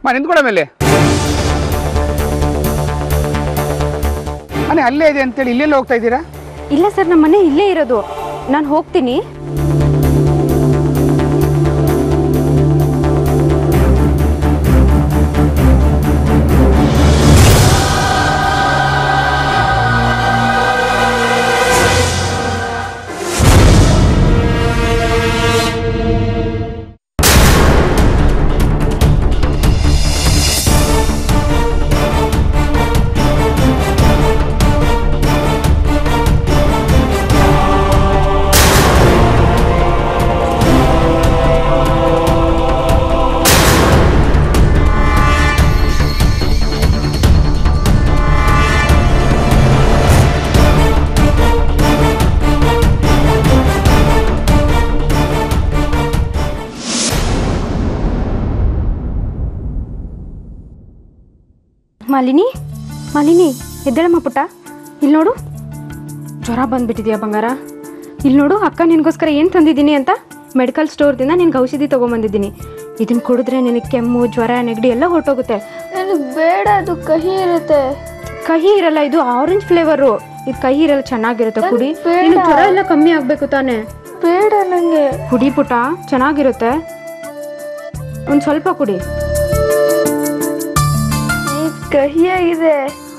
ಮಾ ನಿಂತ್ಕೊಡ ಮೇಲೆ ಮನೆ ಅಲ್ಲೇ ಇದೆ ಅಂತೇಳಿ ಇಲ್ಲೆಲ್ಲ ಹೋಗ್ತಾ ಇದ್ದೀರಾ ಇಲ್ಲ ಸರ್ ನಮ್ಮ ಮನೆ ಇಲ್ಲೇ ಇರೋದು ನಾನು ಹೋಗ್ತೀನಿ ಮಾಲಿನಿ ಮಾಲಿನಿ ಎದ್ದೇಳಮ್ಮ ಪುಟ್ಟ ಇಲ್ಲಿ ನೋಡು ಜ್ವರ ಬಂದ್ಬಿಟ್ಟಿದ್ಯಾ ಬಂಗಾರ ಇಲ್ಲಿ ನೋಡು ಅಕ್ಕ ನಿನಗೋಸ್ಕರ ಏನು ತಂದಿದ್ದೀನಿ ಅಂತ ಮೆಡಿಕಲ್ ಸ್ಟೋರ್ದಿಂದ ನಿನ್ಗೆ ಔಷಧಿ ತೊಗೊಂಬಂದಿದ್ದೀನಿ ಇದನ್ನ ಕುಡಿದ್ರೆ ನಿನಗೆ ಕೆಮ್ಮು ಜ್ವರ ನೆಗಡಿ ಎಲ್ಲ ಹೊರಟೋಗುತ್ತೆ ನನಗೆ ಬೇಡ ಅದು ಕಹಿ ಇರುತ್ತೆ ಕಹಿ ಇರಲ್ಲ ಇದು ಆರೆಂಜ್ ಫ್ಲೇವರು ಇದು ಕಹಿ ಇರಲ್ಲ ಚೆನ್ನಾಗಿರುತ್ತೆ ಕುಡಿ ಬೇಡ. ನಿನಗೆ ಜ್ವರ ಎಲ್ಲ ಕಮ್ಮಿ ಆಗಬೇಕು ತಾನೇ ಬೇಡ ನನಗೆ ಕುಡಿ ಪುಟ ಚೆನ್ನಾಗಿರುತ್ತೆ ಒಂದು ಸ್ವಲ್ಪ ಕುಡಿ ಕಹಿಯಾಗಿದೆ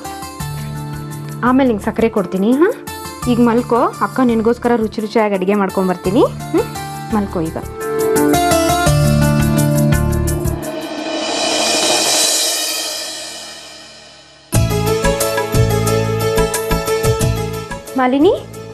ಆಮೇಲೆ ನಿಂಗೆ ಸಕ್ಕರೆ ಕೊಡ್ತೀನಿ ಹಾಂ ಈಗ ಮಲ್ಕೋ ಅಕ್ಕ ನಿನಗೋಸ್ಕರ ರುಚಿ ರುಚಿಯಾಗಿ ಅಡುಗೆ ಮಾಡ್ಕೊಂಬರ್ತೀನಿ ಹ್ಞೂ ಮಲ್ಕೋ ಈಗ ಮಾಲಿನಿ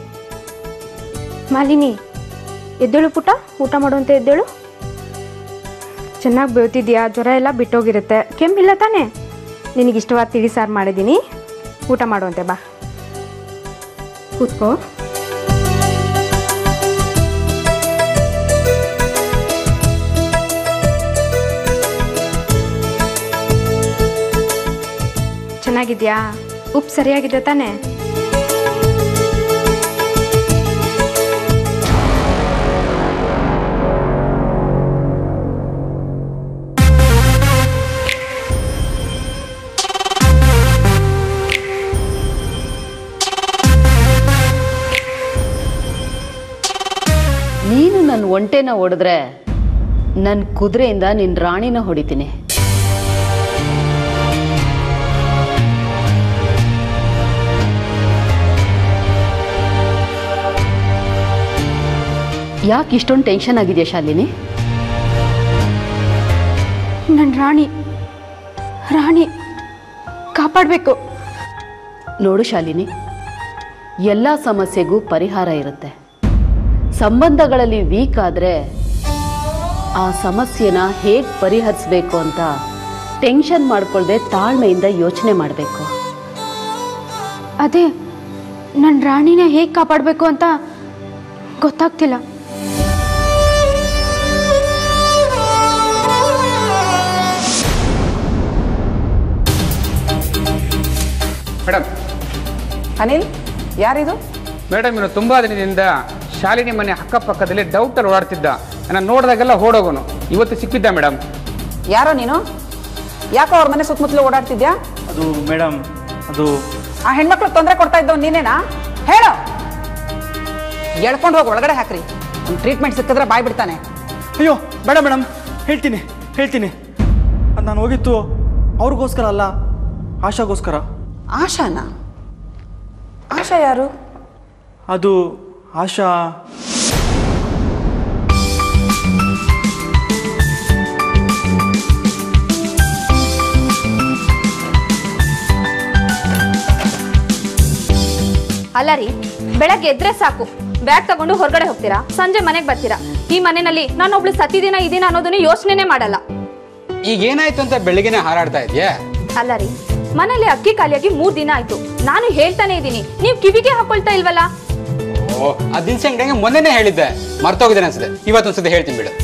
ಮಾಲಿನಿ ಎದ್ದೇಳು ಪುಟ್ಟ ಊಟ ಮಾಡುವಂತೆ ಎದ್ದೇಳು ಚೆನ್ನಾಗಿ ಬೇವ್ತಿದ್ಯಾ ಜ್ವರ ಎಲ್ಲ ಬಿಟ್ಟೋಗಿರುತ್ತೆ ಕೆಮ್ಮಿಲ್ಲ ತಾನೇ ನಿನಗೆ ಇಷ್ಟವಾದ ತಿಳಿ ಸಾರು ಮಾಡಿದ್ದೀನಿ ಊಟ ಮಾಡುವಂತೆ ಬಾ ಕೂತ್ಕೋ ಚೆನ್ನಾಗಿದ್ಯಾ ಉಪ್ಪು ಸರಿಯಾಗಿದೆ ತಾನೇ ನೀನು ನನ್ನ ಒಂಟೆನ ಹೊಡೆದ್ರೆ ನನ್ನ ಕುದುರೆಯಿಂದ ನಿನ್ನ ರಾಣಿನ ಹೊಡಿತೀನಿ ಯಾಕೆ ಇಷ್ಟೊಂದು ಟೆನ್ಷನ್ ಆಗಿದೆಯಾ ಶಾಲಿನಿ ನನ್ನ ರಾಣಿ ರಾಣಿ ಕಾಪಾಡಬೇಕು ನೋಡು ಶಾಲಿನಿ ಎಲ್ಲ ಸಮಸ್ಯೆಗೂ ಪರಿಹಾರ ಇರುತ್ತೆ ಸಂಬಂಧಗಳಲ್ಲಿ ವೀಕ್ ಆದರೆ ಆ ಸಮಸ್ಯೆನ ಹೇಗೆ ಪರಿಹರಿಸಬೇಕು ಅಂತ ಟೆನ್ಷನ್ ಮಾಡ್ಕೊಳ್ದೆ ತಾಳ್ಮೆಯಿಂದ ಯೋಚನೆ ಮಾಡಬೇಕು ಅದೇ ನನ್ನ ರಾಣಿನ ಹೇಗೆ ಕಾಪಾಡಬೇಕು ಅಂತ ಗೊತ್ತಾಗ್ತಿಲ್ಲ ಮೇಡಮ್ ಅನಿಲ್ ಯಾರಿದು ಮೇಡಮ್ ಇನ್ನು ತುಂಬ ದಿನದಿಂದ ಶಾಲಿನಿ ಮನೆ ಅಕ್ಕಪಕ್ಕದಲ್ಲಿ ಡೌಟಲ್ಲಿ ಓಡಾಡ್ತಿದ್ದ ನಾನು ನೋಡಿದಾಗೆಲ್ಲ ಓಡೋಗೋನು ಇವತ್ತು ಸಿಕ್ಕಿದ್ದ ಮೇಡಮ್ ಯಾರೋ ನೀನು ಯಾಕೋ ಅವ್ರ ಮನೆ ಸುತ್ತಮುತ್ತಲು ಓಡಾಡ್ತಿದ್ಯಾ ಅದು ಮೇಡಮ್ ಅದು ಆ ಹೆಣ್ಮಕ್ಳು ತೊಂದರೆ ಕೊಡ್ತಾ ಇದ್ದವ್ ನೀನೇನಾ ಹೇಳು ಎಳ್ಕೊಂಡು ಹೋಗಿ ಒಳಗಡೆ ಹಾಕ್ರಿ ಒಂದು ಟ್ರೀಟ್ಮೆಂಟ್ ಸಿಕ್ಕಿದ್ರೆ ಬಾಯ್ ಬಿಡ್ತಾನೆ ಅಯ್ಯೋ ಬೇಡ ಮೇಡಮ್ ಹೇಳ್ತೀನಿ ಹೇಳ್ತೀನಿ ಅದು ನಾನು ಹೋಗಿತ್ತು ಅವ್ರಿಗೋಸ್ಕರ ಅಲ್ಲ ಆಶಾಗೋಸ್ಕರ ಆಶಾನ ಆಶಾ ಯಾರು ಅದು ಆಶಾ ಅಲ್ಲ ರೀ ಬೆಳಗ್ಗೆ ಎದ್ರೆ ಸಾಕು ಬ್ಯಾಗ್ ತಗೊಂಡು ಹೊರಗಡೆ ಹೋಗ್ತೀರಾ ಸಂಜೆ ಮನೆಗೆ ಬರ್ತೀರಾ ಈ ಮನೆಯಲ್ಲಿ ನಾನೊಬ್ಳು ಸತ್ತಿದಿನ ಇದೀನ ಅನ್ನೋದನ್ನ ಯೋಚನೆನೇ ಮಾಡಲ್ಲ ಈಗ ಏನಾಯ್ತು ಅಂತ ಬೆಳಿಗ್ಗೆನೆ ಹಾರಾಡ್ತಾ ಇದೆಯಾ ಅಲ್ಲ ರೀ ಮನೇಲಿ ಅಕ್ಕಿ ಖಾಲಿಯಾಗಿ ಮೂರ್ ದಿನ ಆಯ್ತು ನಾನು ಹೇಳ್ತಾನೆ ಇದ್ದೀನಿ ನೀವು ಕಿವಿಗೆ ಹಾಕೊಳ್ತಾ ಇಲ್ವಲ್ಲ ಓ ಆ ದಿನಸಿ ಅಂಗಡಿಗೆ ಮೊನ್ನೆನೇ ಹೇಳಿದ್ದೆ ಮರ್ತೋಗಿದ್ದೇನೆ ಅನ್ಸುತ್ತೆ ಇವತ್ತೊಂದ್ಸತಿ ಹೇಳ್ತೀನಿ ಬಿಡು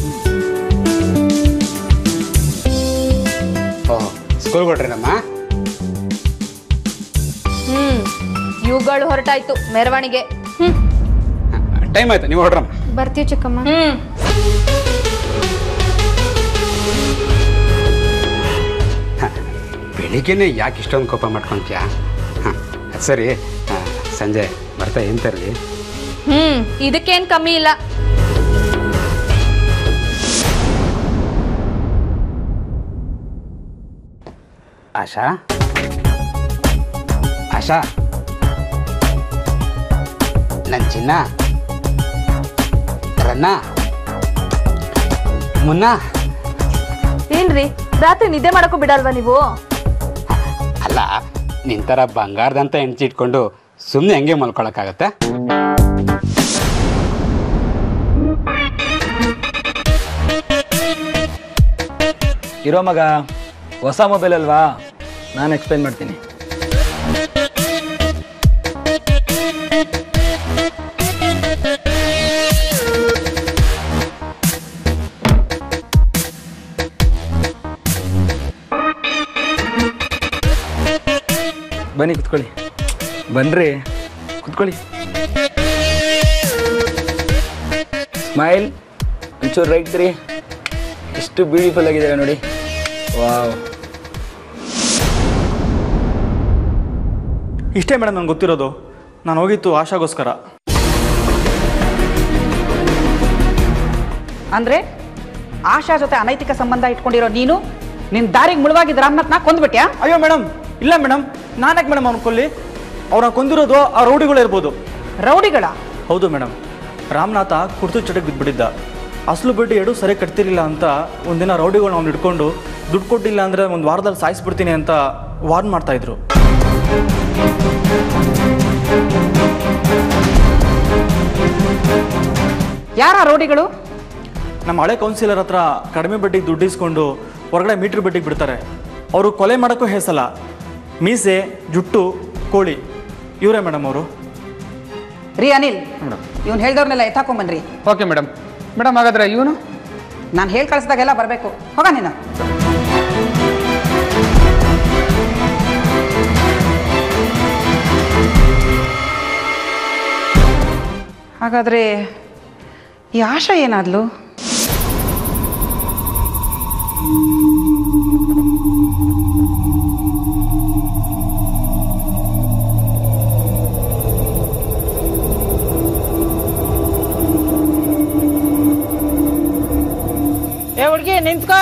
ಓ ಸ್ಕೂಲ್ ಕೊಟ್ರೇನಮ್ಮ ಹ್ಮ್ ಇವುಗಳು ಹೊರಟಾಯ್ತು ಮೆರವಣಿಗೆ ಹ್ಮ್ ಟೈಮ್ ಆಯ್ತು ನೀವು ಹೊಡ್ರಮ್ಮ ಬರ್ತೀವಿ ಚಿಕ್ಕಮ್ಮ ಹ್ಮ್ ಬೆಳಿಗ್ಗೆನೆ ಯಾಕೆ ಇಷ್ಟೊಂದು ಕೋಪ ಮಾಡ್ಕೊತೀಯ ಹಾಂ ಸರಿ ಆ, ಸಂಜೆ ಬರ್ತಾ ಏನು ತರಲಿ ಹ್ಮ್ ಇದಕ್ಕೇನ್ ಕಮ್ಮಿ ಇಲ್ಲ ಆಶಾ ಆಶಾ ನನ್ನ ಚಿನ್ನ ರನ್ನ ಮುನ್ನ ಏನ್ರಿ ರಾತ್ರಿ ನಿದ್ದೆ ಮಾಡಕ್ಕೂ ಬಿಡಲ್ವಾ ನೀವು ಅಲ್ಲ ನಿನ್ ಥರ ಬಂಗಾರದಂತ ಹೆಂಡ್ತಿ ಇಟ್ಕೊಂಡು ಸುಮ್ಮನೆ ಹೆಂಗೆ ಮಲ್ಕೊಳಕ್ಕಾಗತ್ತೆ ಇರೋ ಮಗ ಹೊಸ ಮೊಬೈಲ್ ಅಲ್ವಾ ನಾನು ಎಕ್ಸ್ಪ್ಲೈನ್ ಮಾಡ್ತೀನಿ ಬನ್ನಿ ಕುತ್ಕೊಳ್ಳಿ ಬನ್ರಿ ಕುತ್ಕೊಳ್ಳಿ ಸ್ಮೈಲ್ ಒಂಚೂರು ರೈಟ್ ರೀ ಎಷ್ಟು ಬ್ಯೂಟಿಫುಲ್ ಆಗಿದೆ ನೋಡಿ ವಾವ್ ಇಷ್ಟೇ ಮೇಡಮ್ ನಂಗೆ ಗೊತ್ತಿರೋದು ನಾನು ಹೋಗಿತ್ತು ಆಶಾಗೋಸ್ಕರ ಅಂದ್ರೆ ಆಶಾ ಜೊತೆ ಅನೈತಿಕ ಸಂಬಂಧ ಇಟ್ಕೊಂಡಿರೋ ನೀನು ನಿನ್ ದಾರಿಗೆ ಮುಳುವಾಗಿದ್ದ ರಾಮನಾಥ್ನ ಕೊಂದ್ಬಿಟ್ಯಾ ಅಯ್ಯೋ ಮೇಡಮ್ ಇಲ್ಲ ಮೇಡಮ್ ನಾನ್ಯಾಕೆ ಮೇಡಮ್ ಅವ್ನ ಕೊಲ್ಲಿ ಅವ್ರನ್ನ ಕೊಂದಿರೋದು ಆ ರೌಡಿಗಳು ಇರ್ಬೋದು ರೌಡಿಗಳ ಹೌದು ಮೇಡಮ್ ರಾಮನಾಥ ಕುರ್ತು ಚಟಕ್ಕೆ ಬಿದ್ದುಬಿಟ್ಟಿದ್ದ ಅಸಲು ಬಡ್ಡಿ ಎರಡು ಸರಿ ಕಟ್ತಿರ್ಲಿಲ್ಲ ಅಂತ ಒಂದಿನ ರೌಡಿಗಳನ್ನ ಅವ್ನು ಹಿಡ್ಕೊಂಡು ದುಡ್ಡು ಕೊಟ್ಟಿಲ್ಲ ಅಂದರೆ ಒಂದು ವಾರದಲ್ಲಿ ಸಾಯಿಸ್ಬಿಡ್ತೀನಿ ಅಂತ ವಾರ್ನ್ ಮಾಡ್ತಾ ಇದ್ರು ಯಾರ ರೌಡಿಗಳು ನಮ್ಮ ಹಳೆ ಕೌನ್ಸಿಲರ್ ಹತ್ರ ಕಡಿಮೆ ಬಡ್ಡಿಗೆ ದುಡ್ಡು ಇಸ್ಕೊಂಡು ಹೊರಗಡೆ ಮೀಟ್ರ್ ಬಡ್ಡಿಗೆ ಬಿಡ್ತಾರೆ ಅವರು ಕೊಲೆ ಮಾಡೋಕ್ಕೂ ಹೇಸಲ್ಲ ಮೀಸೆ ಜುಟ್ಟು ಕೋಳಿ ಇವರೇ ಮೇಡಮ್ ಅವರು ರೀ ಅನಿಲ್ ಇವ್ನು ಹೇಳ್ದವ್ರನ್ನೆಲ್ಲ ಎತ್ತಾಕೊಂಬನ್ರಿ ಓಕೆ ಮೇಡಮ್ ಮೇಡಮ್ ಹಾಗಾದ್ರೆ ಇವನು ನಾನು ಹೇಳಿ ಕಳಿಸ್ದಾಗೆಲ್ಲ ಬರಬೇಕು ಹೋಗ ನೀನು ಹಾಗಾದ್ರೆ ಈ ಆಶಾ ಏನಾದ್ಲು ಏ ಹುಡುಗಿ ನಿಂತ್ಕೋ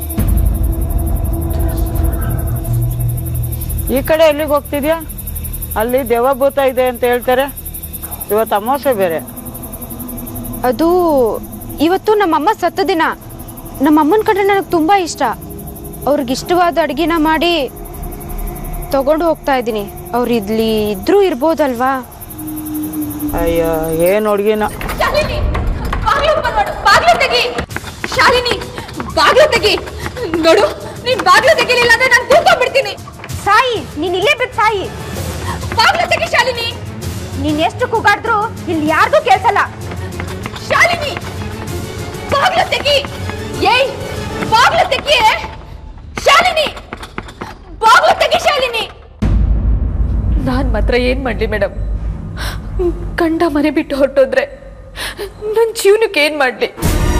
ಈ ಕಡೆ ಎಲ್ಲಿಗೆ ಹೋಗ್ತಿದ್ಯಾ ಅಲ್ಲಿ ದೇವಭೂತ ಇದೆ ಅಂತ ಹೇಳ್ತಾರೆ ಇವತ್ತು ಅಮಾವಾಸ್ಯೆ ಬೇರೆ ಅದು ಇವತ್ತು ನಮ್ಮಮ್ಮ ಸತ್ತ ದಿನ ನಮ್ಮಮ್ಮನ ಕಂಡ್ರೆ ನನಗೆ ತುಂಬ ಇಷ್ಟ ಅವ್ರಿಗೆ ಇಷ್ಟವಾದ ಅಡುಗೆನ ಮಾಡಿ ತಗೊಂಡು ಹೋಗ್ತಾ ಇದ್ದೀನಿ ಅವ್ರು ಇಲ್ಲಿ ಇದ್ರೂ ಇರ್ಬೋದಲ್ವಾ ಅಯ್ಯೋ ಏನು ಹುಡುಗಿನ ಶಾಲಿನಿ ಬಾಗ್ಲು open ಮಾಡು ಬಾಗ್ಲು ತೆಗಿ ಶಾಲಿನಿ ಬಾಗ್ಲು ತೆಗಿ ನೋಡು ನೀನ್ ಬಾಗ್ಲು ತೆಗಿಲಿಲ್ಲ ಅಂದ್ರೆ ನಾನು ಕೂತ್ಕೊಂಡ್ಬಿಡ್ತೀನಿ ಸಾಯಿ ನೀನ್ ಇಲ್ಲೇ ಬಿಟ್ಟು ಸಾಯಿ ಬಾಗ್ಲು ತೆಗಿ ಶಾಲಿನಿ ನೀನ್ ಎಷ್ಟು ಕೂಗಾಡಿದ್ರು ಇಲ್ಲಿ ಯಾರ್ದು ಕೇಳ್ಸಲ್ಲ ಶಾಲಿನಿ ಬಾಗ್ಲು ತೆಗಿ ಏಯ್ ಬಾಗ್ಲು ತೆಗಿ ಶಾಲಿನಿ ಬಾಗ್ಲು ತೆಗಿ ಶಾಲಿನಿ ನಾನ್ ಮಾತ್ರ ಏನ್ ಮಾಡ್ಲಿ ಮೇಡಮ್ ಗಂಡ ಮನೆ ಬಿಟ್ಟು ಹೊರಟೋದ್ರೆ ನನ್ನ ಜೀವನಕ್ಕೆ ಏನ್ ಮಾಡ್ಲಿ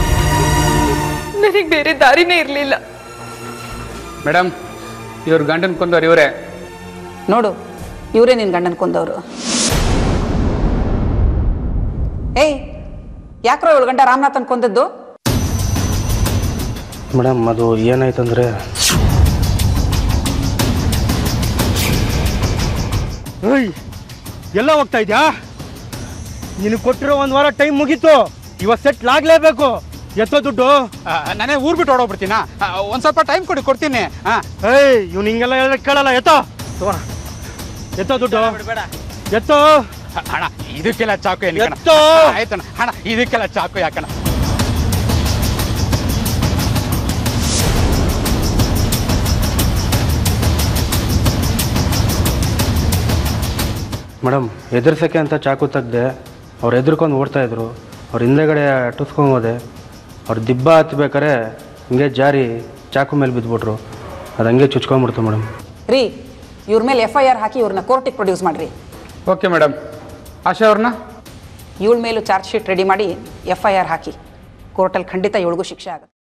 ನನಗೆ ಬೇರೆ ದಾರಿನೇ ಇರಲಿಲ್ಲ ಮೇಡಮ್ ಇವ್ರ ಗಂಡನ ಕೊಂದವ್ರು ಇವರೇ ನೋಡು ಇವರೇ ನಿನ್ನ ಗಂಡನ ಕೊಂದವರು ಏಯ್ ಯಾಕ್ರೋ ಇವಳು ಗಂಡ ರಾಮನಾಥನ್ ಕೊಂದದ್ದು ಮೇಡಮ್ ಅದು ಏನಾಯ್ತಂದ್ರೆ ಏಯ್ ಎಲ್ಲ ಹೋಗ್ತಾ ಇದ್ಯಾ ನಿನಗೆ ಕೊಟ್ಟಿರೋ ಒಂದು ವಾರ ಟೈಮ್ ಮುಗೀತು ಇವತ್ತು ಸೆಟ್ಲ್ ಆಗ್ಲೇಬೇಕು ಎತ್ತೋ ದುಡ್ಡು ನಾನೇ ಊರ್ ಬಿಟ್ಟು ಓಡೋಗ್ಬಿಡ್ತೀನ ಒಂದು ಸ್ವಲ್ಪ ಟೈಮ್ ಕೊಡಿ ಕೊಡ್ತೀನಿ ಹಾಂ ಏಯ್ ಇವ್ನು ಹಿಂಗೆಲ್ಲ ಹೇಳಿದ್ರೆ ಕೇಳಲ್ಲ ಎತ್ತೋ ತಗೋಣ ಎತ್ತೋ ದುಡ್ಡು ಎತ್ತೋ ಹಣ ಇದಕ್ಕೆಲ್ಲ ಚಾಕು ಏನಕ್ಕೆ ಎತ್ತೋ ಆಯ್ತಣ್ಣ ಹಣ ಇದಕ್ಕೆಲ್ಲ ಚಾಕು ಯಾಕಣ ಮೇಡಮ್ ಎದುರ್ಸಕ್ಕೆ ಅಂತ ಚಾಕು ತೆಗ್ದೆ ಅವ್ರು ಎದುರ್ಕೊಂಡು ಓಡ್ತಾ ಇದ್ರು ಅವ್ರ ಹಿಂದೆಗಡೆ ಅಟ್ಟಿಸ್ಕೊಂಡು ಹೋದೆ ಅವ್ರು ದಿಬ್ಬ ಹತ್ಬೇಕಾರೆ ಹಿಂಗೆ ಜಾರಿ ಚಾಕು ಮೇಲೆ ಬಿದ್ದುಬಿಟ್ರು ಅದು ಹಂಗೆ ಚುಚ್ಕೊಂಡ್ಬಿಡ್ತು ಮೇಡಮ್ ರೀ ಇವ್ರ ಮೇಲೆ ಎಫ್ ಐ ಆರ್ ಹಾಕಿ ಇವ್ರನ್ನ ಕೋರ್ಟಿಗೆ ಪ್ರೊಡ್ಯೂಸ್ ಮಾಡ್ರಿ ಓಕೆ ಮೇಡಮ್ ಆಶಾ ಅವ್ರನ್ನ ಇವಳ ಮೇಲೂ ಚಾರ್ಜ್ ಶೀಟ್ ರೆಡಿ ಮಾಡಿ ಎಫ್ ಐ ಆರ್ ಹಾಕಿ ಕೋರ್ಟಲ್ಲಿ ಖಂಡಿತ ಇವಳಿಗೂ ಶಿಕ್ಷೆ ಆಗುತ್ತೆ